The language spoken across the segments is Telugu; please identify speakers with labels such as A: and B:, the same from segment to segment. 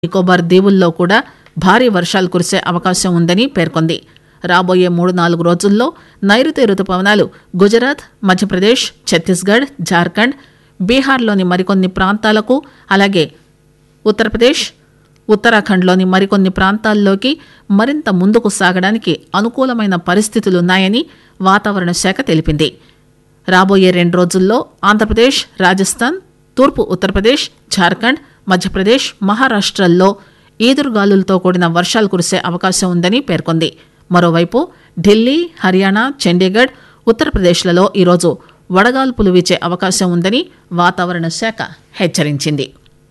A: నికోబార్ దీవుల్లో కూడా భారీ వర్షాలు కురిసే అవకాశం ఉందని పేర్కొంది రాబోయే మూడు నాలుగు రోజుల్లో నైరుతి రుతుపవనాలు గుజరాత్ మధ్యప్రదేశ్ ఛత్తీస్గఢ్ జార్ఖండ్ బీహార్లోని మరికొన్ని ప్రాంతాలకు అలాగే ఉత్తరప్రదేశ్ ఉత్తరాఖండ్లోని మరికొన్ని ప్రాంతాల్లోకి మరింత ముందుకు సాగడానికి అనుకూలమైన పరిస్థితులున్నాయని వాతావరణ శాఖ తెలిపింది రాబోయే రెండు రోజుల్లో ఆంధ్రప్రదేశ్ రాజస్థాన్ తూర్పు ఉత్తరప్రదేశ్ ఝార్ఖండ్ మధ్యప్రదేశ్ మహారాష్టల్లో ఈదురుగాలులతో కూడిన వర్షాలు కురిసే అవకాశం ఉందని పేర్కొంది మరోవైపు ఢిల్లీ హర్యానా చండీగఢ్ ఉత్తరప్రదేశ్లలో ఈరోజు వడగాల్పులు వీచే అవకాశం ఉందని వాతావరణ శాఖ హెచ్చరించింది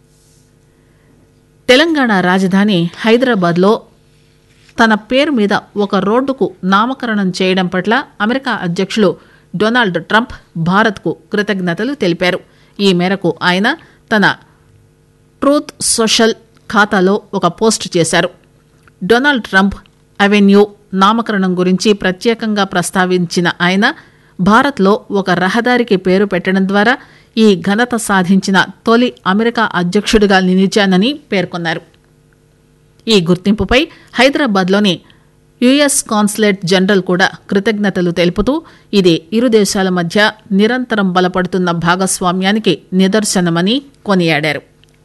A: తెలంగాణ రాజధాని హైదరాబాద్లో తన పేరు మీద ఒక రోడ్డుకు నామకరణం చేయడం పట్ల అమెరికా అధ్యక్షులు డొనాల్డ్ ట్రంప్ భారత్కు కృతజ్ఞతలు తెలిపారు ఈ మేరకు ఆయన తన ట్రూత్ సోషల్ ఖాతాలో ఒక పోస్ట్ చేశారు డొనాల్డ్ ట్రంప్ అవెన్యూ నామకరణం గురించి ప్రత్యేకంగా ప్రస్తావించిన ఆయన భారత్లో ఒక రహదారికి పేరు పెట్టడం ద్వారా ఈ ఘనత సాధించిన తొలి అమెరికా అధ్యక్షుడిగా నిలిచానని పేర్కొన్నారు ఈ గుర్తింపుపై హైదరాబాద్లోని యుఎస్ కాన్సులేట్ జనరల్ కూడా కృతజ్ఞతలు తెలుపుతూ ఇది ఇరు దేశాల మధ్య నిరంతరం బలపడుతున్న భాగస్వామ్యానికి నిదర్శనమని కొనియాడారు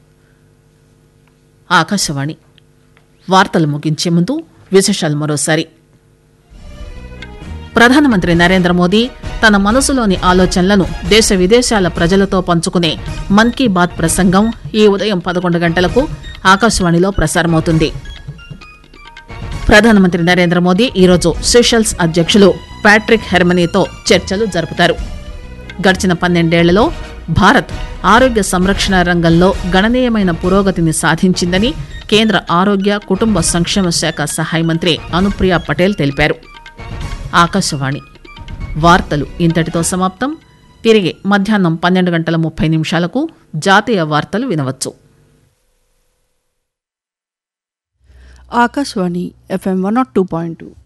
A: ఆకాశవాణి వార్తలు ముగించే ముందు విశేషాలు మరోసారి ప్రధానమంత్రి నరేంద్ర మోదీ తన మనసులోని ఆలోచనలను దేశ విదేశాల ప్రజలతో పంచుకునే మన్ కీ బాత్ ప్రసంగం ఈ ఉదయం పదకొండు గంటలకు ఆకాశవాణిలో ప్రసారమవుతుంది ప్రధానమంత్రి నరేంద్ర మోదీ ఈరోజు సెషల్స్ అధ్యక్షులు ప్యాట్రిక్ హెర్మనీతో చర్చలు జరుపుతారు గడిచిన పన్నెండేళ్లలో భారత్ ఆరోగ్య సంరక్షణ రంగంలో గణనీయమైన పురోగతిని సాధించిందని కేంద్ర ఆరోగ్య కుటుంబ సంక్షేమ శాఖ సహాయ మంత్రి అనుప్రియ పటేల్ తెలిపారు ఆకాశవాణి వార్తలు ఇంతటితో సమాప్తం తిరిగి మధ్యాహ్నం పన్నెండు గంటల ముప్పై నిమిషాలకు జాతీయ వార్తలు వినవచ్చు
B: Akashvani FM one naught two point two